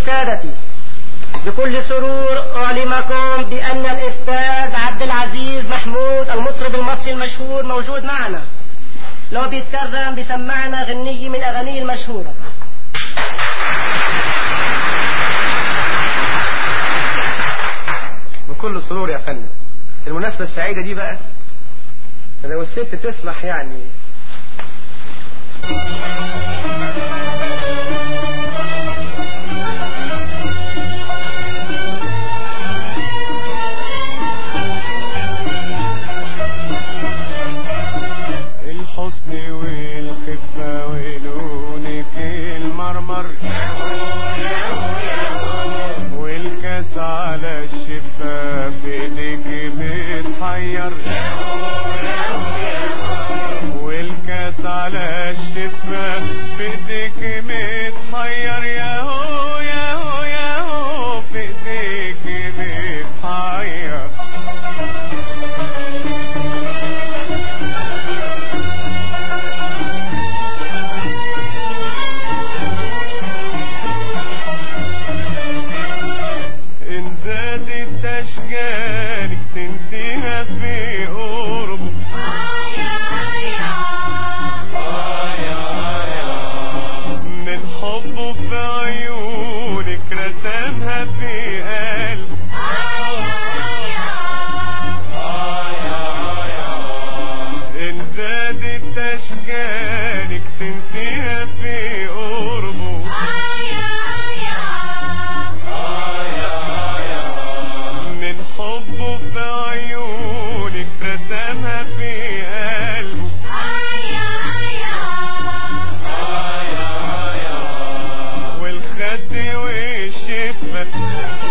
سادتي بكل سرور أعلمكم بأن الأستاذ عبد العزيز محمود المطرب المصري المشهور موجود معنا لو بيتكرم بيسمعنا غنية من أغانيه المشهورة بكل سرور يا فندم المناسبة السعيدة دي بقى لو الست تسمح يعني الحسن والخفة ولونك المرمر والكاس على الشفة في ايديك بتحير والكاس على الشفة في ايديك متحير يا هو يا هو يا هو في ايديك متحير إن زادت أشجارك تنسيها في قرب من حبه في عيونك رسمها في قلب إن زادت أشجارك تنسيها في قربه من حبه في عيونك رسمها في قلبه والخد والشفة